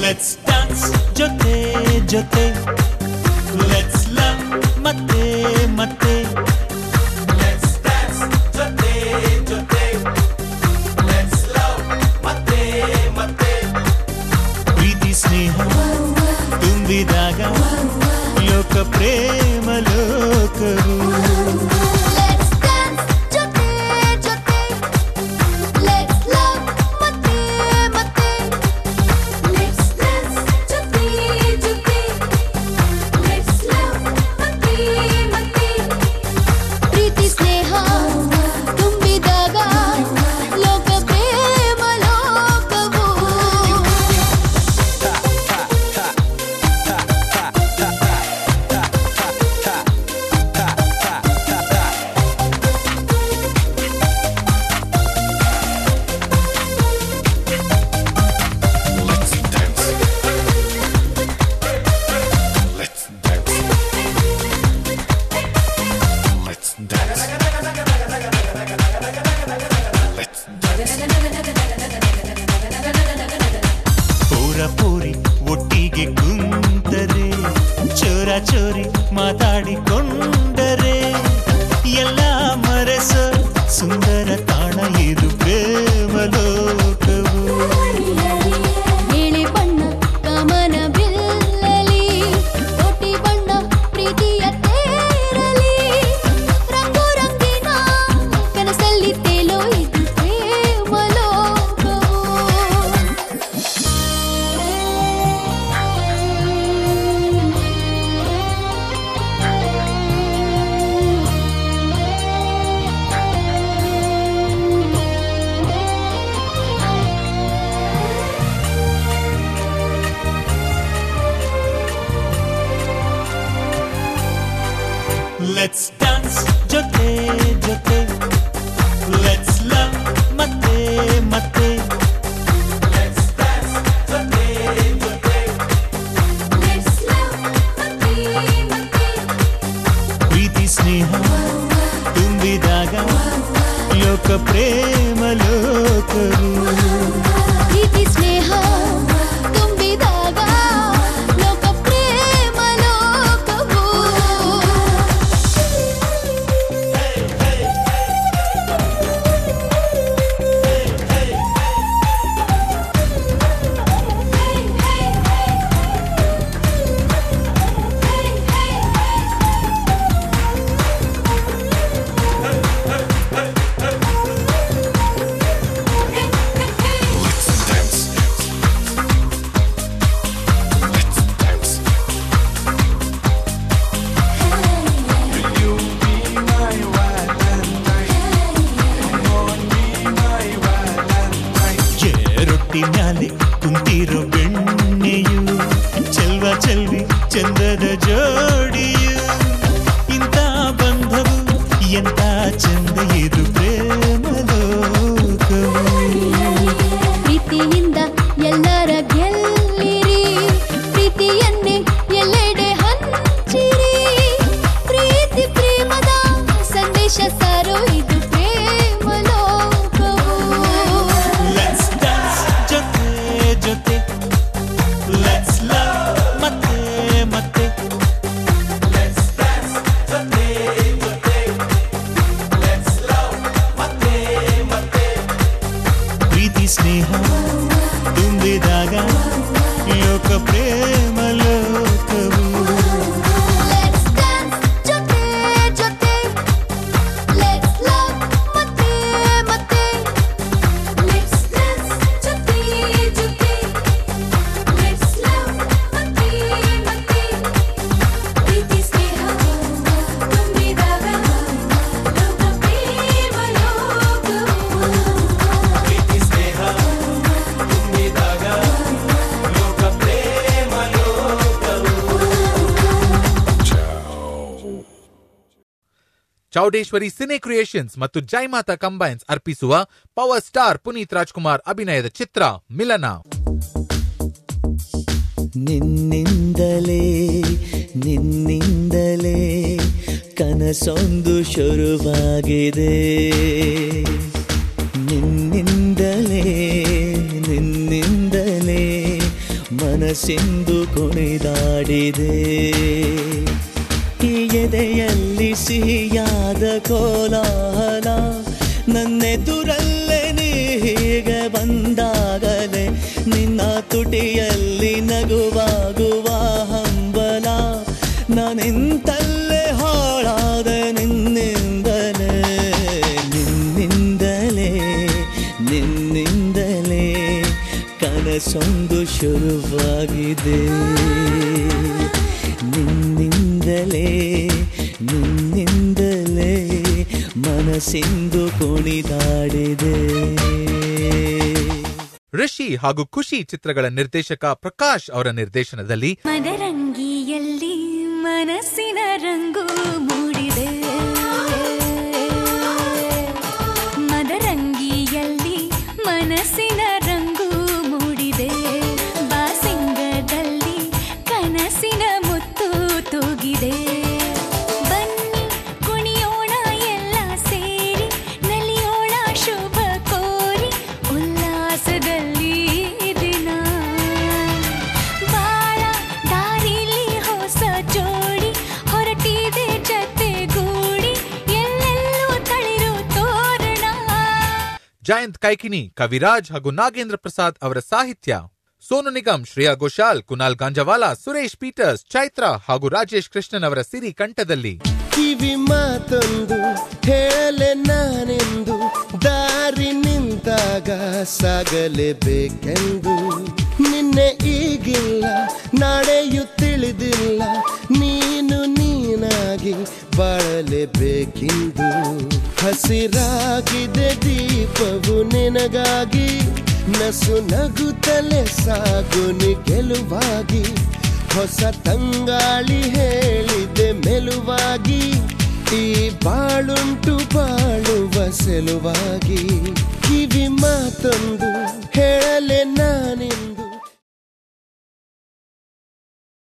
Let's dance ಜೊತೆ ಜೊತೆ let's love ಮತ್ತೆ ಮತ್ತೆ ಲೆಟ್ಸ್ ಡಾನ್ಸ್ ಜೊತೆ ಜೊತೆ ಲೆಟ್ಸ್ ಲವ್ ಮತ್ತೆ ಮತ್ತೆ ಪ್ರೀತಿ ಸ್ನೇಹ ತುಂಬಿದಾಗ ಲೋಕ ಪ್ರೇಮ ಲೋಕವು Let's dance ಜೊತೆ ಜೊತೆ Let's love ಮತ್ತೆ ಮತ್ತೆ Let's dance ಜೊತೆ ಜೊತೆ Let's love ಮತ್ತೆ ಮತ್ತೆ ಪ್ರೀತಿ ಸ್ನೇಹ ತುಂಬಿದಾಗ ಲೋಕ ಪ್ರೇಮ ಲೋಕವು Let's dance. Let's dance. Let's dance. Let's ಪೂರ ಪೂರಿ ಒಟ್ಟಿಗೆ ಕುಂತರೆ ಚೋರ ಚೋರಿ ಮಾತಾಡಿಕೊಂಡರೆ ಎಲ್ಲ ಮರೆಸ ಸುಂದರ ತಾಣ ಇದು ಪ್ರೇಮ ಲೋಕವು ನೀಲಿ ಬಣ್ಣ ಕಮನ ಬಿಲ್ಲಲಿ ಕೋಟಿ ಬಣ್ಣ ಪ್ರೀತಿಯ ತೇರಲಿ ರಂಗು ರಂಗಿನ ಕನಸಲ್ಲಿ ತೇಲೋ ಇದು ಪ್ರೇಮ ಲೋಕವು ಲೆಟ್ಸ್ ಡಾನ್ಸ್ ಜೊತೆ ಜೊತೆ ಲೆಟ್ಸ್ ಲವ್ ಮತ್ತೆ ಮತ್ತೆ ಲೆಟ್ಸ್ ಡಾನ್ಸ್ ಜೊತೆ ಜೊತೆ Let's love ಮತ್ತೆ ಮತ್ತೆ ಪ್ರೀತಿ ಸ್ನೇಹ ತುಂಬಿದಾಗ ಲೋಕ ಪ್ರೇಮ ಲೋಕವು ಪ್ರೀತಿ ಸ್ನೇಹ ತುಂಬಿದಾಗ ಲೋಕ ಪ್ರೇಮ ಲೋಕವು dance. Let's dance. Will you be my Valentine? Come on, be my Valentine. ರೊಟ್ಟಿ ಮ್ಯಾಲೆ ಕುಂತಿರೋ ಬೆಣ್ಣೆಯು ಚೆಲ್ವ ಚೆಲ್ವಿ ಚಂದದ ಜೋಡಿಯು ಇಂಥ ಬಂಧವು ಎಂತ ಚಂದ ಇದು ಪ್ರೇಮ ಲೋಕವು ಪ್ರೀತಿಯಿಂದ ಎಲ್ಲರ ಗೆಲ್ಲಿರಿ ಪ್ರೀತಿಯನ್ನೇ ಎಲ್ಲೆಡೆ ಹಂಚಿರಿ ಪ್ರೀತಿ ಪ್ರೇಮದ ಸಂದೇಶ ಸಾರೋ ಇದು ಪ್ರೇಮ ಲೋಕವು ಲೆಟ್ಸ್ ಡಾನ್ಸ್ ಜೊತೆ ಜೊತೆ ಲೆಟ್ಸ್ ಲವ್ ಮತ್ತೆ ಮತ್ತೆ ಲೆಟ್ಸ್ ಡಾನ್ಸ್ ಜೊತೆ ಜೊತೆ ಲೆಟ್ಸ್ ಲವ್ ಮತ್ತೆ ಮತ್ತೆ ಪ್ರೀತಿ ಸ್ನೇಹ ತುಂಬಿದಾಗ ಲೋಕ ಪ್ರೇಮ ಲೋಕವು Let's dance ಜೊತೆ ಜೊತೆ Let's love ಮತ್ತೆ ಮತ್ತೆ Let's dance ಜೊತೆ ಜೊತೆ Let's love ಮತ್ತೆ ಮತ್ತೆ ಪ್ರೀತಿ ಸ್ನೇಹ ತುಂಬಿದಾಗ ಲೋಕ ಪ್ರೇಮ ಲೋಕವು ಪ್ರೀತಿ ಸ್ನೇಹ ತುಂಬಿದಾಗ ಲೋಕ ಪ್ರೇಮ ಲೋಕವು ಚೌಡೇಶ್ವರಿ ಸಿನೆ ಕ್ರಿಯೇಷನ್ಸ್ ಮತ್ತು ಜೈಮಾತಾ ಕಂಬೈನ್ಸ್ ಅರ್ಪಿಸುವ ಪವರ್ ಸ್ಟಾರ್ ಪುನೀತ್ ರಾಜ್ಕುಮಾರ್ ಅಭಿನಯದ ಚಿತ್ರ ಮಿಲನ ನಿನ್ನಿಂದಲೇ ನಿನ್ನಿಂದಲೇ ಕನಸೊಂದು ಶುರುವಾಗಿದೆ ನಿನ್ನಿಂದಲೇ ನಿನ್ನಿಂದಲೇ ಮನಸ್ಸೆಂದು ಕುಣಿದಾಡಿದೆ ಈ ಎದೆಯಲ್ಲಿ ಸಿಹಿಯಾದ ಕೋಲಾಹಲ ನನ್ನೆದುರಲ್ಲೇ ನೀ ಹೀಗೆ ಬಂದಾಗಲೇ ನಿನ್ನ ತುಟಿಯಲ್ಲಿ ನಗುವಾಗುವ ಹಂಬಲ ನಾನಿಂತಲ್ಲೇ ಹಾಳಾದ ನಿನ್ನಿಂದಲೇ ನಿನ್ನಿಂದಲೇ ನಿನ್ನಿಂದಲೇ ಕನಸೊಂದು ಶುರುವಾಗಿದೆ ನಿನ್ನಿಂದಲೇ ನಿನ್ನಿಂದಲೇ ಮನಸ್ಸಿಂದು ಕುಣಿದಾಡಿದೆ ಋಷಿ ಹಾಗೂ ಖುಷಿ ಚಿತ್ರಗಳ ನಿರ್ದೇಶಕ ಪ್ರಕಾಶ್ ಅವರ ನಿರ್ದೇಶನದಲ್ಲಿ ಮದರಂಗಿಯಲ್ಲಿ ಮನಸ್ಸಿನ ರಂಗು ಮೂಡಿದೆ ಮದರಂಗಿಯಲ್ಲಿ ಮನಸ್ಸಿನ ರಂಗು ಮೂಡಿದೆ ಬಾಸಿಂಗದಲ್ಲಿ ಕನಸಿನ ಮುತ್ತು ತೂಗಿದೆ ಬನ್ನಿ ಕುಣಿಯೋಣ ಎಲ್ಲ ಸೇರಿ ನಲಿಯೋಣ ಶುಭ ಕೋರಿ ಉಲ್ಲಾಸದಲ್ಲಿ ದಿನ ಬಾಳ ದಾರಿಲಿ ಹೊಸ ಜೋಡಿ ಹೊರಟಿದೆ ಜತೆಗೂಡಿ ಎಲ್ಲೆಲ್ಲೂ ತಳಿರು ತೋರಣ ಜಯಂತ್ ಕೈಕಿನಿ ಕವಿರಾಜ್ ಹಾಗೂ ನಾಗೇಂದ್ರ ಪ್ರಸಾದ್ ಅವರ ಸಾಹಿತ್ಯ ಸೋನು ನಿಗಮ್ ಶ್ರೇಯಾ ಘೋಷಾಲ್ ಕುನಾಲ್ ಗಾಂಜವಾಲಾ ಸುರೇಶ್ ಪೀಟರ್ಸ್ ಚೈತ್ರ ಹಾಗೂ ರಾಜೇಶ್ ಕೃಷ್ಣನ್ ಅವರ ಸಿರಿ ಕಂಠದಲ್ಲಿ ಕಿವಿ ಮಾತೊಂದು ಹೇಳಲೆ ನಾನೆಂದು ದಾರಿ ನಿಂತಾಗ ಸಾಗಲೇಬೇಕೆಂದು ನಿನ್ನೆ ಈಗಿಲ್ಲ ನಾಳೆಯೂ ತಿಳಿದಿಲ್ಲ ನೀನು ನೀನಾಗಿ ಬಾಳಲೇಬೇಕೆಂದು ಹಸಿರಾಗಿದೆ ದೀಪವು ನಿನಗಾಗಿ ನಸು ನಗುತ್ತಲೆ ಸಾಗು ನಿ ಗೆಲುವಾಗಿ ಹೊಸ ತಂಗಾಳಿ ಹೇಳಿದೆ ಮೆಲುವಾಗಿ ಈ ಬಾಳುಂಟು ಬಾಳುವ ಸೆಲುವಾಗಿ ಕಿವಿ ಮಾತೊಂದು ಹೇಳಲೆ ನಾನೆಂದು